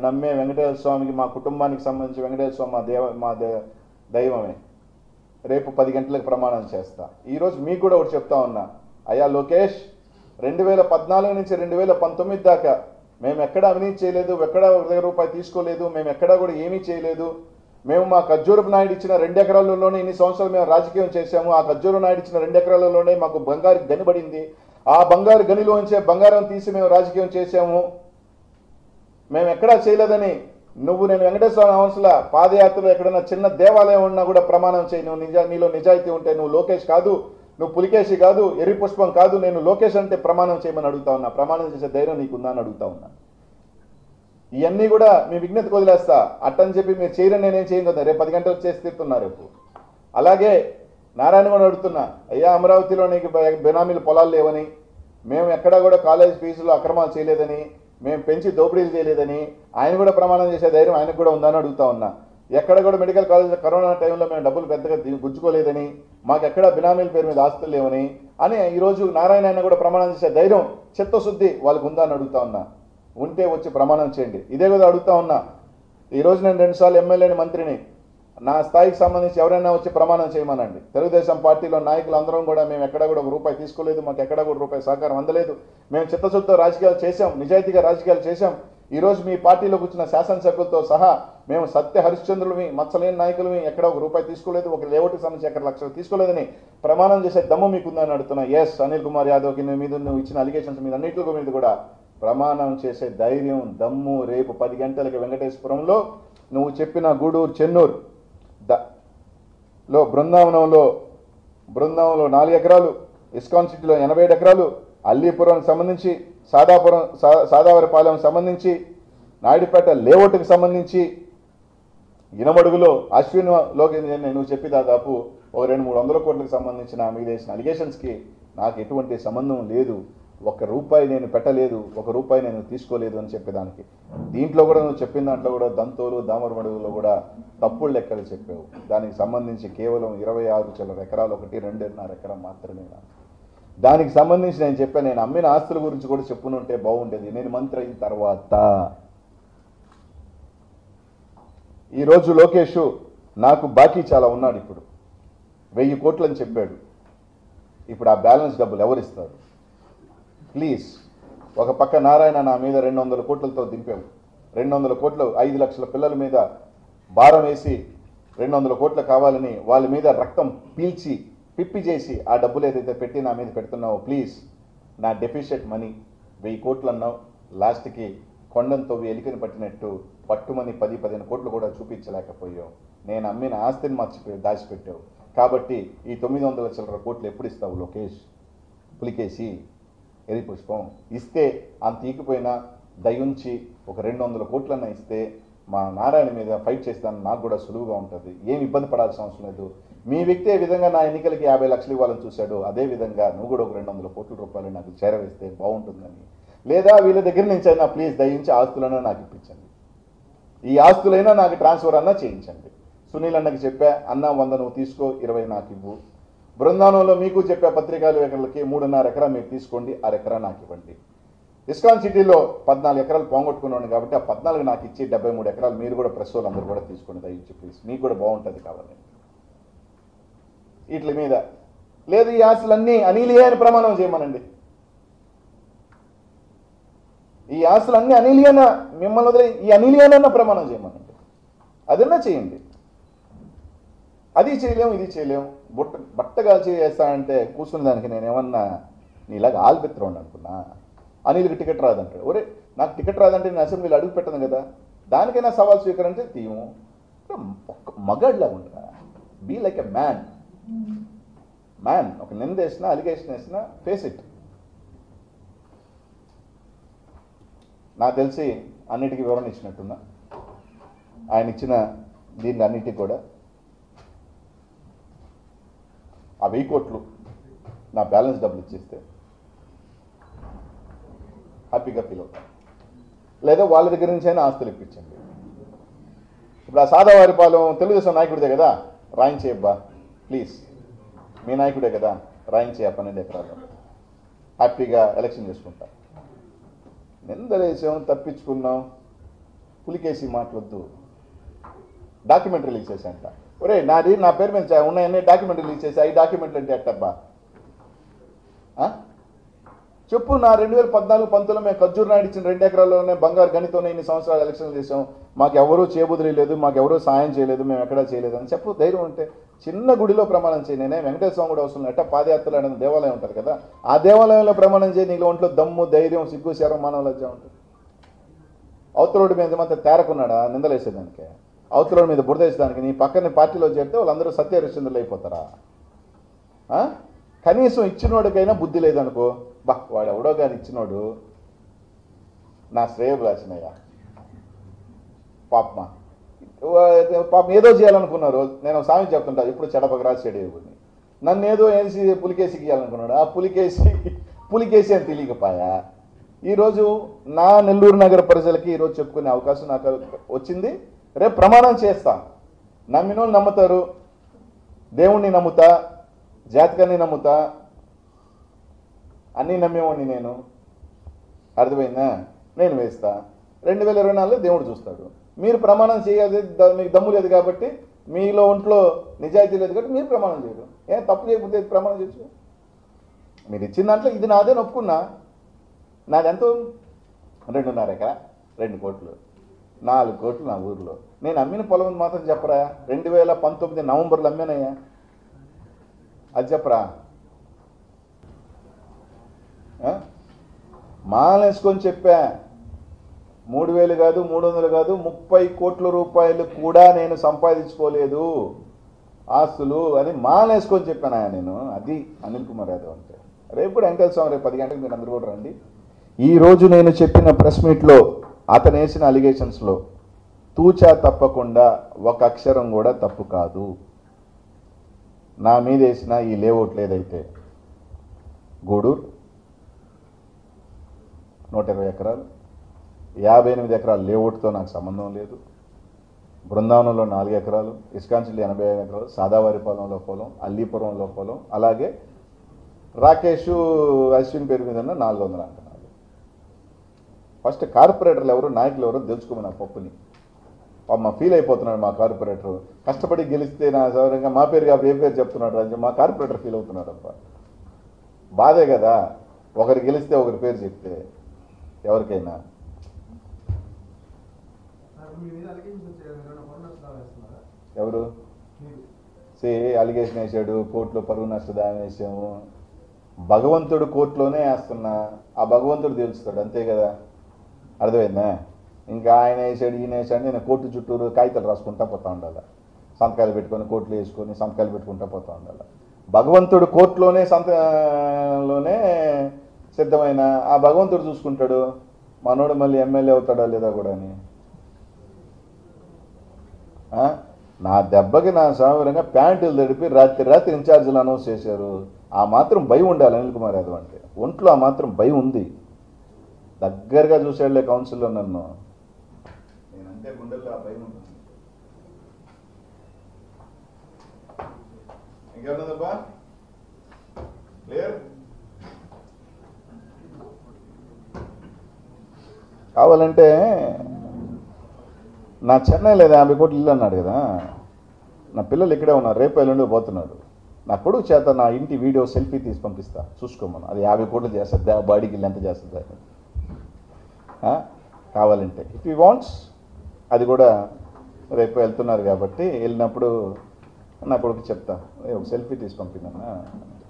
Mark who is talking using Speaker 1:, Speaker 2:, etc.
Speaker 1: నమ్మే వెంకటేశ్వర స్వామికి మా కుటుంబానికి సంబంధించి వెంకటేశ్వర స్వామి మా దేవ మా దే- దైవమే రేపు పది గంటలకు ప్రమాణం చేస్తా ఈరోజు మీకు కూడా ఒకటి చెప్తా ఉన్నా అయ్యా లోకేష్ రెండు వేల పద్నాలుగు నుంచి రెండు వేల పంతొమ్మిది దాకా మేము ఎక్కడ అవినీతి చేయలేదు ఎక్కడ ఒక దగ్గర రూపాయి తీసుకోలేదు మేము ఎక్కడా కూడా ఏమీ చేయలేదు మేము మా ఖర్జూరపు నాయుడు ఇచ్చిన రెండు ఎకరాలలోనే ఇన్ని సంవత్సరాలు మేము రాజకీయం చేశాము ఆ ఖర్జూరు నాయుడు ఇచ్చిన రెండు ఎకరాలలోనే మాకు బంగారు గని పడింది ఆ బంగారు గనిలోంచే బంగారం తీసి మేము రాజకీయం చేశాము మేము ఎక్కడా చేయలేదని నువ్వు నేను వెంకటేశ్వర హౌస్ల పాదయాత్రలో ఎక్కడైనా చిన్న దేవాలయం ఉన్నా కూడా ప్రమాణం చేయి నువ్వు నిజా నీలో నిజాయితీ ఉంటే నువ్వు లోకేష్ కాదు నువ్వు పులికేసి కాదు ఎర్రి పుష్పం కాదు నేను లోకేష్ అంటే ప్రమాణం చేయమని అడుగుతా ఉన్నా ప్రమాణం చేసే ధైర్యం నీకుందా అని అడుగుతా ఉన్నా ఇవన్నీ కూడా మీ విజ్ఞతకు వదిలేస్తా అట్టని చెప్పి మీరు చేయరని నేనేం చేయను కదా రేపు పది గంటలకు చేసి తీరుతున్నారు రేపు అలాగే నారాయణ కూడా అడుగుతున్నా అయ్యా అమరావతిలో నీకు బ- బెనామీలు పొలాలు లేవని మేము ఎక్కడా కూడా కాలేజ్ ఫీజులో అక్రమాలు చేయలేదని మేము పెంచి దోపిడీలు చేయలేదని ఆయన కూడా ప్రమాణం చేసే ధైర్యం ఆయనకు కూడా ఉందని అడుగుతా ఉన్నా ఎక్కడ కూడా మెడికల్ కాలేజ్ కరోనా టైంలో మేము డబ్బులు పెద్దగా ది- గుంజుకోలేదని మాకు ఎక్కడ బినామీల పేరు మీద ఆస్తులు లేవని అని ఈరోజు నారాయణ ఆయన కూడా ప్రమాణం చేసే ధైర్యం చిత్తశుద్ధి వాళ్ళకు ఉందా అని అడుగుతా ఉన్నా ఉంటే వచ్చి ప్రమాణం చేయండి ఇదే కదా అడుగుతా ఉన్నా ఈరోజు నేను రెండుసార్లు ఎమ్మెల్యేని మంత్రిని నా స్థాయికి సంబంధించి ఎవరైనా వచ్చి ప్రమాణం చేయమనండి తెలుగుదేశం పార్టీలో నాయకులు అందరం కూడా మేము ఎక్కడ కూడా ఒక రూపాయి తీసుకోలేదు మాకు ఎక్కడ కూడా రూపాయి సహకారం అందలేదు మేము చిత్తశుద్ధితో రాజకీయాలు చేశాం నిజాయితీగా రాజకీయాలు చేశాం ఈరోజు మీ పార్టీలోకి వచ్చిన శాసనసభ్యులతో సహా మేము సత్య హరిశ్చంద్రులమి మచ్చలేని నాయకులమి ఎక్కడ ఒక రూపాయి తీసుకోలేదు ఒక లేఅవుట్కి సంబంధించి ఎక్కడ లక్షలు తీసుకోలేదని ప్రమాణం చేసే దమ్ము మీకుందని అడుగుతున్నా ఎస్ అనిల్ కుమార్ యాదవ్కి నీ మీద నువ్వు ఇచ్చిన అలిగేషన్స్ మీద అన్నింటి మీద కూడా ప్రమాణం చేసే ధైర్యం దమ్ము రేపు పది గంటలకి వెంకటేశ్వరంలో నువ్వు చెప్పిన గూడూరు చెన్నూరు ద లో బృందావనంలో బృందావనంలో నాలుగు ఎకరాలు ఇస్కాన్ సిటీలో ఎనభై ఏడు ఎకరాలు అల్లీపురం సంబంధించి సాదాపురం సా- సాదావరిపాలెం సంబంధించి నాయుడుపేట లేఅవుట్కి సంబంధించి ఇనమడుగులో అశ్విన్లోకి నేను నువ్వు చెప్పి దాదాపు ఒక రెండు మూడు వందల కోట్లకు సంబంధించిన మీద వేసిన అలిగేషన్స్కి నాకు ఎటువంటి సంబంధం లేదు ఒక రూపాయి నేను పెట్టలేదు ఒక రూపాయి నేను తీసుకోలేదు అని చెప్పేదానికి దీంట్లో కూడా నువ్వు చెప్పిన దాంట్లో కూడా దంతోలు దామరమడుగులో కూడా తప్పుడు లెక్కలు చెప్పావు దానికి సంబంధించి కేవలం ఇరవై ఆరు చిల్లర ఎకరాలు ఒకటి రెండున్నర ఎకరం మాత్రమే నాకు. దానికి సంబంధించి నేను చెప్పాను నేను అమ్మిన ఆస్తుల గురించి కూడా చెప్పునుంటే బాగుండేది నేను మంత్రి అయిన తర్వాత ఈరోజు లోకేష్ నాకు బాకీ చాలా ఉన్నాడు ఇప్పుడు వెయ్యి కోట్లు అని చెప్పాడు ఇప్పుడు ఆ బ్యాలెన్స్ డబ్బులు ఎవరిస్తారు ప్లీజ్ ఒక పక్క నారాయణ నా మీద రెండు వందల కోట్లతో దింపావు రెండు వందల కోట్లు ఐదు లక్షల పిల్లల మీద భారం వేసి రెండు వందల కోట్లు కావాలని వాళ్ళ మీద రక్తం పీల్చి పిప్పి చేసి ఆ డబ్బులు ఏదైతే పెట్టి నా మీద పెడుతున్నావో ప్లీజ్ నా డెఫిషియట్ మనీ వెయ్యి కోట్లు అన్నావు లాస్ట్కి కొండంతో ఎలికని పట్టినట్టు పట్టుమని పది పదిహేను కోట్లు కూడా చూపించలేకపోయావు నేను అమ్మిన ఆస్తిని మర్చిపోయి దాచిపెట్టావు కాబట్టి ఈ తొమ్మిది వందల చిల్లర కోట్లు ఎప్పుడు ఇస్తావు లోకేష్ పులికేసి ఎరి పుష్పం ఇస్తే అంత ఈకిపోయినా దయుంచి ఒక రెండు వందల కోట్లన్నా ఇస్తే మా నారాయణ మీద ఫైట్ చేస్తాను నాకు కూడా సులువుగా ఉంటుంది ఏం ఇబ్బంది పడాల్సిన అవసరం లేదు మీ వ్యక్తి ఏ విధంగా నా ఎన్నికలకి యాభై లక్షలు ఇవ్వాలని చూశాడు అదే విధంగా నువ్వు కూడా ఒక రెండు వందల కోట్ల రూపాయలు నాకు చేరవేస్తే బాగుంటుందని లేదా వీళ్ళ దగ్గర నుంచి అయినా ప్లీజ్ దయించి ఆస్తులైనా నాకు ఇప్పించండి ఈ ఆస్తులైనా నాకు ట్రాన్స్ఫర్ అన్నా చేయించండి సునీల్ అన్నకి చెప్పా అన్న వంద నువ్వు తీసుకో ఇరవై నాకు ఇవ్వు బృందావనంలో మీకు చెప్పే పత్రికలు ఎకరాలకి మూడున్నర ఎకరా మీరు తీసుకోండి ఆరు ఎకరా నాకు ఇవ్వండి ఇస్కాన్ సిటీలో పద్నాలుగు ఎకరాలు పోగొట్టుకున్నాను కాబట్టి ఆ పద్నాలుగు నాకు ఇచ్చి డెబ్బై మూడు ఎకరాలు మీరు కూడా ప్రెస్ వాళ్ళు అందరూ కూడా తీసుకోండి దయచేసి ప్లీజ్ మీకు కూడా బాగుంటుంది కావాలి వీటి మీద లేదు ఈ ఆస్తులన్నీ అనీలియే అని ప్రమాణం చేయమనండి ఈ ఆస్తులన్నీ అనీలియన మిమ్మల్ని వదిలే ఈ అనీలియనన్న ప్రమాణం చేయమనండి అదన్నా చేయండి అది చేయలేము ఇది చేయలేము బుట్ట బట్టగా చేస్తానంటే కూర్చున్న దానికి నేను ఏమన్నా నీలాగా ఆల్బెత్తుకోండి అనుకున్నా అనిల్కి టికెట్ రాదంటాడు ఒరే నాకు టికెట్ రాదంటే నేను అసెంబ్లీలో అడుగు పెట్టను కదా దానికైనా సవాల్ స్వీకరించే తీయము ఒక్క మగాడిలాగా ఉండరా be like a man man ఒక నింద వేసినా అలిగేషన్ వేసినా ఫేస్ ఇట్ నాకు తెలిసి అన్నిటికీ వివరణ ఇచ్చినట్టున్నా ఆయన ఇచ్చిన దీన్ని అన్నిటికీ కూడా ఆ వెయ్యి కోట్లు నా బ్యాలెన్స్ డబ్బులు ఇచ్చేస్తే హ్యాపీగా ఫీల్ అవుతాను లేదా వాళ్ళ దగ్గర నుంచి అయినా ఆస్తులు ఇప్పించండి ఇప్పుడు ఆ సాదావారిపాలెం తెలుగుదేశం నాయకుడిదే కదా రాయించేయబ్బా ప్లీజ్ మీ నాయకుడే కదా రాయించే ఆ పన్నెండు ఎకరాలు హ్యాపీగా ఎలక్షన్ చేసుకుంటా నిందలేసాం తప్పించుకున్నాం పులికేసి మాటలొద్దు డాక్యుమెంట్ రిలీజ్ చేశాంట ఒరే నాది నా పేరు మీద చా- ఉన్నాయన్నీ డాక్యుమెంట్ రిలీజ్ చేసి ఈ డాక్యుమెంట్లు అంటే ఎట్టబ్బా ఆ? చెప్పు నా రెండు వేల పద్నాలుగు పంతొమ్మిది మేము ఖర్జూర్ నాయుడు ఇచ్చిన రెండు ఎకరాల్లోనే బంగారు గనితోనే ఇన్ని సంవత్సరాలు ఎలక్షన్లు చేసాం మాకు ఎవరూ చేబుదిరి లేదు మాకు ఎవరూ సాయం చేయలేదు మేము ఎక్కడా చేయలేదు అని చెప్పు ధైర్యం ఉంటే చిన్న గుడిలో ప్రమాణం చేయి నేనే వెంకటేశ్వర స్వామి కూడా వస్తుంది ఎట్ట పాదయాత్రలు అనేది దేవాలయం ఉంటుంది కదా ఆ దేవాలయంలో ప్రమాణం చేయి నీలో ఒంట్లో దమ్ము ధైర్యం సిగ్గు శరం మానవ లజ్జ ఉంటుంది అవతలోడి మీద మాత్రం తేరకున్నాడా నిందలేసేదానికి అవతలోడి మీద బురదేసేదానికి నీ పక్కన పార్టీలో చేరితే వాళ్ళందరూ సత్యహరిశ్చంద్రులు అయిపోతారా ఆ? కనీసం ఇచ్చినోడికైనా బుద్ధి లేదనుకో బా వాడు ఎవడో కానీ ఇచ్చినోడు నా శ్రేయభిలాషనయ్యా పాపమా వా- పాపం ఏదో చేయాలనుకున్నారు నేను ఒక సామెత చెప్తుంటా ఇప్పుడు చెడపక రాసి చెడేవుని నన్ను ఏదో వేసి పులికేసి గీయాలనుకున్నాడు ఆ పులికేసి పులికేసి అని తెలియకపాయా ఈరోజు నా నెల్లూరు నగర ప్రజలకి ఈరోజు చెప్పుకునే అవకాశం నాకు వచ్చింది రేపు ప్రమాణం చేస్తా నమ్మినోళ్ళు నమ్ముతారు దేవుణ్ణి నమ్ముతా జాతకాన్ని నమ్ముతా అన్నీ నమ్మేవాడిని నేను అర్థమైందా నేను వేస్తా రెండు వేల ఇరవై నాలుగులో దేవుడు చూస్తాడు మీరు ప్రమాణం చేయాలి ద- మీకు దమ్ము లేదు కాబట్టి మీలో ఒంట్లో నిజాయితీ లేదు కాబట్టి మీరు ప్రమాణం చేయరు ఏం తప్పు చేయకపోతే ప్రమాణం చేయొచ్చు మీరు ఇచ్చిన దాంట్లో ఇది నాదే ఒప్పుకున్నా నాది ఎంత రెండున్నర ఎకరా రెండు కోట్లు నాలుగు కోట్లు నా ఊర్లో నేను అమ్మిన పొలం మాత్రం చెప్పరా రెండు వేల పంతొమ్మిది నవంబర్లో అమ్మానయ్యా అది చెప్పరా ఆ? మాలేసుకొని చెప్పా మూడు వేలు కాదు మూడు వందలు కాదు ముప్పై కోట్ల రూపాయలు కూడా నేను సంపాదించుకోలేదు ఆస్తులు అని మాలేసుకొని చెప్పాను ఆయన నేను అది అనిల్ కుమార్ యాదవ్ అంటే రేపు కూడా వెంకటేశ్వర స్వామి రేపు పది గంటలకు మీరు అందరూ కూడా రండి ఈ రోజు నేను చెప్పిన ప్రెస్ మీట్లో అతను వేసిన అలిగేషన్స్లో తూచా తప్పకుండా ఒక అక్షరం కూడా తప్పు కాదు నా మీద వేసిన ఈ లేఅవుట్ లేదైతే గూడూరు నూట ఇరవై ఎకరాలు యాభై ఎనిమిది ఎకరాలు లేఅవుట్తో నాకు సంబంధం లేదు బృందావనంలో నాలుగు ఎకరాలు ఇస్కాన్సిల్ ఎనభై ఐదు ఎకరాలు సాదావారిపాలెంలో పొలం అల్లీపురంలో పొలం అలాగే రాకేష్ అశ్విన్ పేరు మీద ఉన్న నాలుగు వందల అంకణాలు ఫస్ట్ కార్పొరేటర్లు ఎవరు నాయకులు ఎవరు తెలుసుకోమని నా పప్పుని పాపం మా ఫీల్ అయిపోతున్నాడు మా కార్పొరేటర్ కష్టపడి గెలిస్తే నా సౌరంగా మా పేరు కాబట్టి ఏ పేరు చెప్తున్నాడు అని చెప్పి మా కార్పొరేటర్ ఫీల్ అవుతున్నాడు అబ్బా బాధే కదా ఒకరు గెలిస్తే ఒకరి పేరు చెప్తే ఎవరికైనా
Speaker 2: సార్ మీ మీద అలిగేషన్స్ వచ్చాయి కదా మీరు పన్ను నష్టాలు వేస్తున్నారా
Speaker 1: ఎవరు
Speaker 2: మీరు
Speaker 1: సే అలిగేషన్ వేసాడు కోర్టులో పరువు నష్టదాయం వేసాము భగవంతుడు కోర్టులోనే వేస్తున్నా ఆ భగవంతుడు తెలుస్తాడు అంతే కదా అర్థమైందా ఇంకా ఆయన వేసాడు ఈయన వేసాడు నేను కోర్టు చుట్టూరు కాగితాలు రాసుకుంటా పోతా ఉండాలి సంతకాలు పెట్టుకొని కోర్టులు వేసుకొని సంతకాలు పెట్టుకుంటా పోతా ఉండాలి భగవంతుడు కోర్టులోనే సంతలోనే సిద్ధమైన ఆ భగవంతుడు చూసుకుంటాడు మనోడు మళ్ళీ ఎమ్మెల్యే అవుతాడా లేదా కూడా అని ఆ? నా దెబ్బకి నా సామరంగా ప్యాంటులు తడిపి రాత్రి రాత్రి ఇన్ఛార్జీలు అనౌన్స్ చేశారు ఆ మాత్రం భయం ఉండాలి అనిల్ కుమార్ యాదవ్ అంటే ఒంట్లో ఆ మాత్రం భయం ఉంది దగ్గరగా చూసాడులే కౌన్సిల్లో నన్ను నేనంటే గుండెల్లో ఆ భయం ఉంటుంది ఇంకేమన్నదబ్బా క్లియర్ కావాలంటే నా చెన్నై లేదా యాభై కోట్లు ఇల్లు అన్నాడు కదా నా పిల్లలు ఇక్కడే ఉన్నారు రేపు ఎల్లుండి పోతున్నారు నా కొడుకు చేత నా ఇంటి వీడియో సెల్ఫీ తీసి పంపిస్తా చూసుకోమను అది యాభై కోట్లు చేస్తుంది ఆ బాడీకి ఇల్లు ఎంత చేస్తుంది అని. ఆ? కావాలంటే ఇఫ్ యూ వాంట్స్ అది కూడా రేపు వెళ్తున్నారు కాబట్టి వెళ్ళినప్పుడు నా కొడుకు చెప్తా "ఏ, ఒక సెల్ఫీ తీసి పంపినా